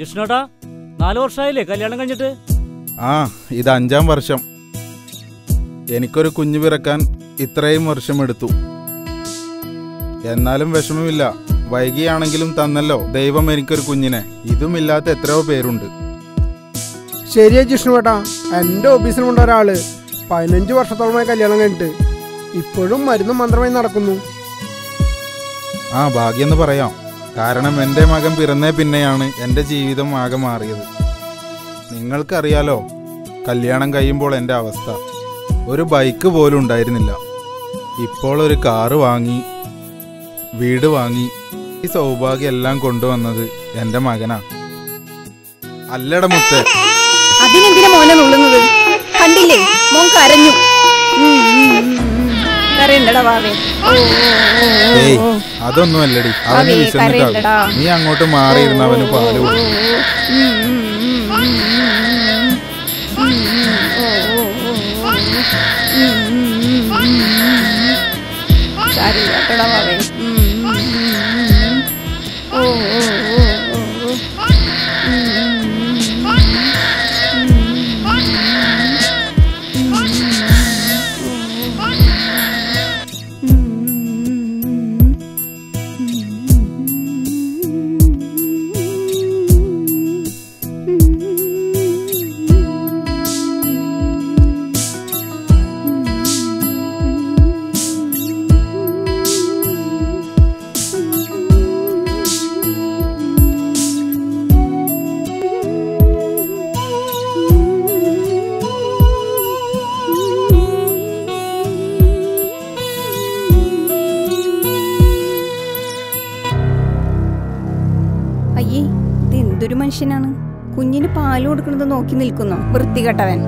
ജിഷ്ണുട്ടാ നാല് വർഷമായില്ലേ കല്യാണം കഴിഞ്ഞിട്ട് ആ ഇത് അഞ്ചാം വർഷം എനിക്കൊരു കുഞ്ഞു പിറക്കാൻ ഇത്രയും വർഷമെടുത്തു എന്നാലും വിഷമമില്ല വൈകിയാണെങ്കിലും തന്നല്ലോ ദൈവം എനിക്കൊരു കുഞ്ഞിനെ ഇതുമില്ലാത്ത എത്രയോ പേരുണ്ട് ശരിയാ ജിഷ്ണുവേട്ടാ എൻ്റെ ഓഫീസിലുണ്ട് ഒരാള് പതിനഞ്ച് വർഷത്തോളമായി കല്യാണം കഴിഞ്ഞിട്ട് ഇപ്പോഴും മരുന്നും മന്ത്രമായി നടക്കുന്നു ആ ഭാഗ്യെന്ന് പറയാം കാരണം എൻ്റെ മകൻ പിറന്നേ പിന്നെയാണ് എൻ്റെ ജീവിതം ആകെ മാറിയത് നിങ്ങൾക്കറിയാലോ കല്യാണം കഴിയുമ്പോൾ എൻ്റെ അവസ്ഥ ഒരു ബൈക്ക് പോലും ഉണ്ടായിരുന്നില്ല ഇപ്പോൾ ഒരു കാറ് വാങ്ങി വീട് വാങ്ങി ഈ സൗഭാഗ്യം എല്ലാം കൊണ്ടുവന്നത് എൻ്റെ മകനാ അല്ലട മുത്ത് അതിനെന്തിനാ മോനെ നുള്ളുന്നത് കണ്ടില്ലേ മോൻ കരഞ്ഞു ഉം, ഉം, ഉം, ഉം. കരയണ്ടടാ വാവേ ഓ, ഓ, ഓ, ഓ, ഏയ് ഓ. അതൊന്നും അല്ലടി അവന് അവേ, വിശന്നിട്ടാകും കരയണ്ടടാ. നീ അങ്ങോട്ട് മാറിയിരുന്ന അവന് പാല് കൊടുക്കും ഉം, ഉം, ഉം, ഉം, ഉം, ഉം. ഉം, ഉം, ഓ, ഓ, ഓ, ഓ. ഉം, ഉം, ഉം, ഉം, ഉം. സാരമില്ല കേട്ടോടാ വാവേ ഉം, ഉം, ഉം, ഉം. ഓ, ഓ, ഓ, ഓ, ഓ. ഉം, ഉം, ഉം, ഉം. അയ്യേ ഇത് എന്തൊരു മനുഷ്യനാണ് കുഞ്ഞിന് പാല് കൊടുക്കുന്നത് നോക്കി നിൽക്കുന്നു വൃത്തികെട്ടവൻ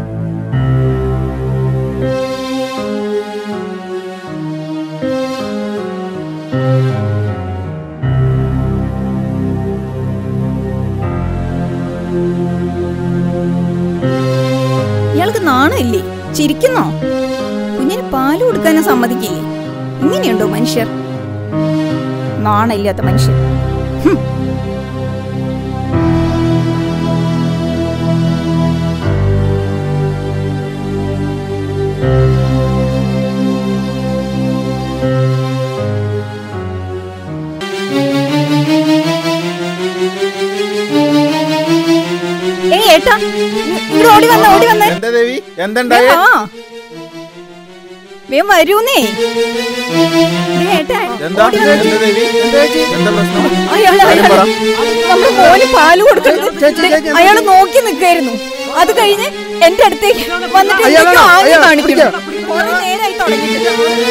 ഇയാൾക്ക് നാണമില്ലേ ചിരിക്കുന്നോ കുഞ്ഞിന് പാല് കൊടുക്കാനും സമ്മതിക്കില്ലേ ഇങ്ങനെയുണ്ടോ മനുഷ്യർ നാണമില്ലാത്ത മനുഷ്യർ ഹും. ഏയ് ഏട്ടാ ഇവിടെ ഓടി വന്ന ഓടി വന്നേ എന്താ ദേവി എന്തുണ്ടായേ വേഗം വാ. വേഗം വരൂന്നേ ദേ ഏട്ടാ, എന്താ ഓടി വന്നേ. എന്താ ദേവി എന്താ പ്രശ്നം അയാള് കാര്യം അയാള് പറ. നമ്മുടെ മോന് പാല് കൊടുക്കുന്നത് ചേച്ചി, ചേച്ചി, ചേച്ചി. അയാള് നോക്കി നിൽക്കായിരുന്നു അത് കഴിഞ്ഞ് എന്റെ അടുത്തേക്ക് വന്നിട്ട് അയാളാണോ? എന്തൊക്കെയോ ആംഗ്യം അയാൾ, കാണിക്കുന്നു പിടിക്കാം. കുറെ നേരായി തുടങ്ങിയിട്ട്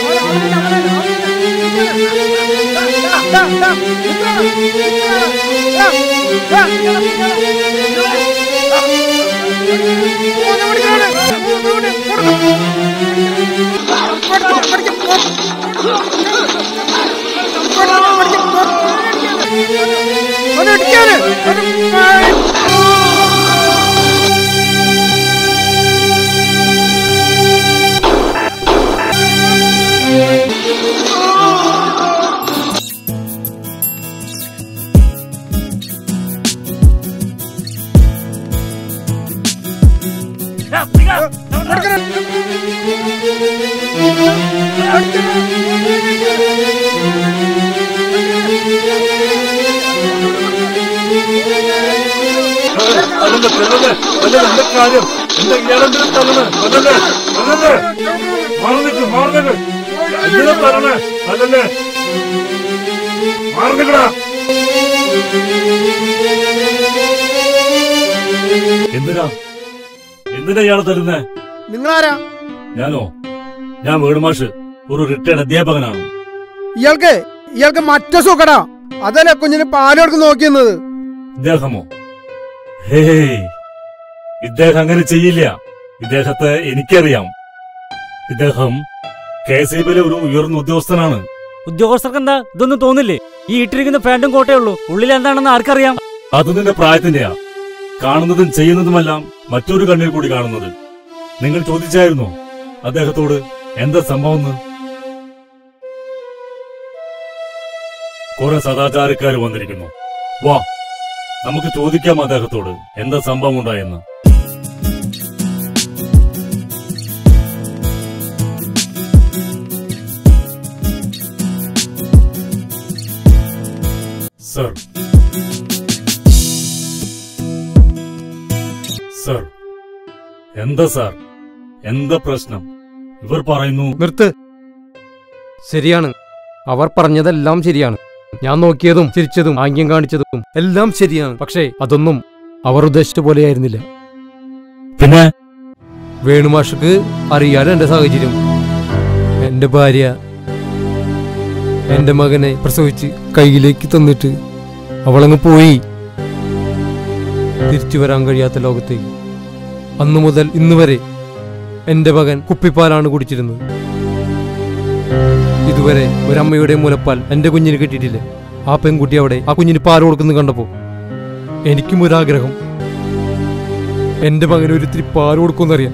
അല്ലല്ല ചെല്ലല്ലേ അല്ലല്ല എന്താ കാര്യം എന്താ ഇയാളെന്തിനാ തല്ലണേ അല്ലല്ലേ അല്ലല്ലേ മാറി നിൽക്ക് മാറി നിൽക്ക് എന്തിനാ തല്ലണേ അല്ലല്ലേ മാറി നിൽക്കടാ എന്തിനാ എന്തിനാ ഇയാളെ തരുന്നേ നിങ്ങളാരാ ഞാനോ ഞാൻ വീടുമാഷ് ഒരു റിട്ടയർഡ് അധ്യാപകനാണ് ഇയാൾക്ക് ഇയാൾക്ക് മറ്റേ സുഖടാ അതല്ലേ കുഞ്ഞിന് പാല് കൊടുക്കുന്ന നോക്കിയെന്നത് ഇദ്ദേഹമോ ഹേയ് ഇദ്ദേഹം അങ്ങനെ ചെയ്യില്ല ഇദ്ദേഹത്തെ എനിക്കറിയാം ഇദ്ദേഹം കെ എസ് ഇ ബിയിലെ ഒരു ഉയർന്ന ഉദ്യോഗസ്ഥനാണ് ഉദ്യോഗസ്ഥർക്ക് എന്താ ഇതൊന്നും തോന്നില്ലേ ഈ ഇട്ടിരിക്കുന്ന പാന്റും കോട്ടയേ ഉള്ളൂ ഉള്ളിൽ എന്താണെന്ന് ആർക്കറിയാം അത് നിന്റെ പ്രായത്തിന്റെയാ കാണുന്നതും ചെയ്യുന്നതുമെല്ലാം മറ്റൊരു കണ്ണിൽ കൂടി കാണുന്നത് നിങ്ങൾ ചോദിച്ചായിരുന്നോ അദ്ദേഹത്തോട് എന്താ സംഭവം കുറെ സദാചാരക്കാർ വന്നിരിക്കുന്നു വാ നമുക്ക് ചോദിക്കാം അദ്ദേഹത്തോട് എന്താ സംഭവം ഉണ്ടായെന്ന് സർ സർ എന്താ സാർ എന്താ പ്രശ്നം ഇവർ പറയുന്നു നിർത്ത് ശരിയാണ് അവർ പറഞ്ഞതെല്ലാം ശരിയാണ് ഞാൻ നോക്കിയതും ചിരിച്ചതും ആംഗ്യം കാണിച്ചതും എല്ലാം ശരിയാണ് പക്ഷേ അതൊന്നും അവർ ഉദ്ദേശിച്ച പോലെയായിരുന്നില്ല പിന്നെ വേണുമാഷക്ക് അറിയാലോ എന്റെ സാഹചര്യം എന്റെ ഭാര്യ എന്റെ മകനെ പ്രസവിച്ച് കയ്യിലേക്ക് തന്നിട്ട് അവളങ്ങ് പോയി തിരിച്ചു വരാൻ കഴിയാത്ത ലോകത്തേക്ക് അന്നു മുതൽ ഇന്ന് വരെ എന്റെ മകൻ കുപ്പിപ്പാലാണ് കുടിച്ചിരുന്നത് ഇതുവരെ ഒരമ്മയുടെ മുലപ്പാൽ എന്റെ കുഞ്ഞിന് കിട്ടിയിട്ടില്ല ആ പെൺകുട്ടി അവിടെ ആ കുഞ്ഞിന് പാൽ കൊടുക്കുന്നത് കണ്ടപ്പോ എനിക്കും ഒരാഗ്രഹം എന്റെ മകന് ഒരിത്തിരി പാൽ കൊടുക്കുമെന്നറിയാം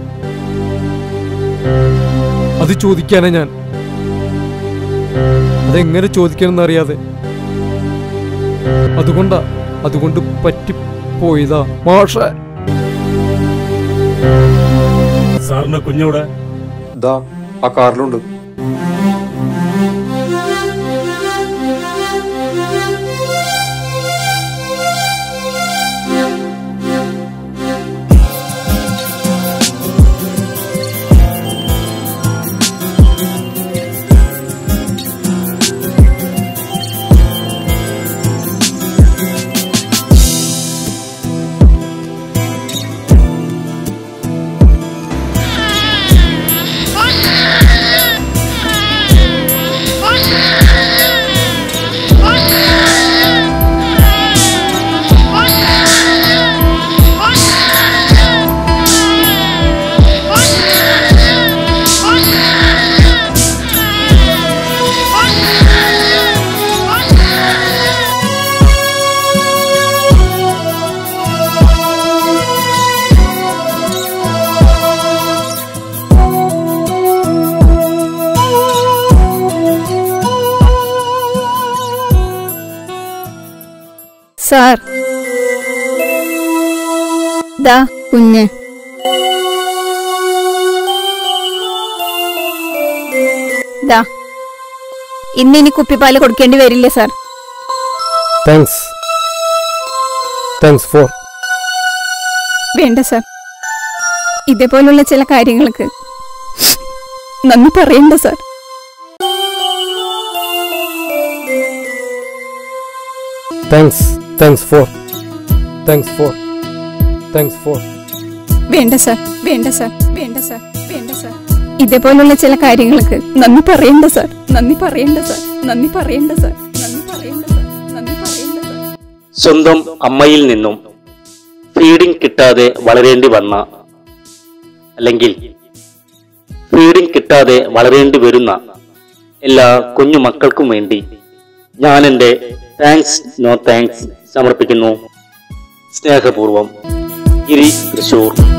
അത് ചോദിക്കാനാ ഞാൻ അതെങ്ങനെ ചോദിക്കണമെന്ന് അറിയാതെ അതുകൊണ്ടാ അതുകൊണ്ട് പറ്റിപ്പോയതാ മാഷ സാറിന്റെ കുഞ്ഞവിടെ ദാ ആ കാറിലുണ്ട് സാർ ദാ കുഞ്ഞ് ദാ ഇന്നിനി കുപ്പിപ്പാല് കൊടുക്കേണ്ടി വരില്ലേ സാർ താങ്ക്സ് താങ്ക്സ് ഫോർ വേണ്ട സാർ ഇതേപോലുള്ള ചില കാര്യങ്ങൾക്ക് നന്ദി പറയണ്ട sir thanks thanks for thanks for thanks for വേണ്ട സാർ വേണ്ട സാർ വേണ്ട സാർ വേണ്ട സാർ ഇതേപോലുള്ള ചില കാര്യങ്ങൾക്ക് നന്ദി പറയണ്ട സാർ നന്ദി പറയണ്ട സാർ നന്ദി പറയണ്ട സാർ നന്ദി പറയണ്ട സാർ നന്ദി പറയണ്ട സാർ സ്വന്തം അമ്മയിൽ നിന്നും ഫീഡിംഗ് കിട്ടാതെ വളരേണ്ടി വന്ന അല്ലെങ്കിൽ ഫീഡിംഗ് കിട്ടാതെ വളരേണ്ടി വരുന്ന എല്ലാ കുഞ്ഞു മക്കൾക്കും വേണ്ടി ഞാൻ എൻ്റെ താങ്ക്സ് നോ താങ്ക്സ് സമർപ്പിക്കുന്നു സ്നേഹപൂർവം ഗിരി തൃശൂർ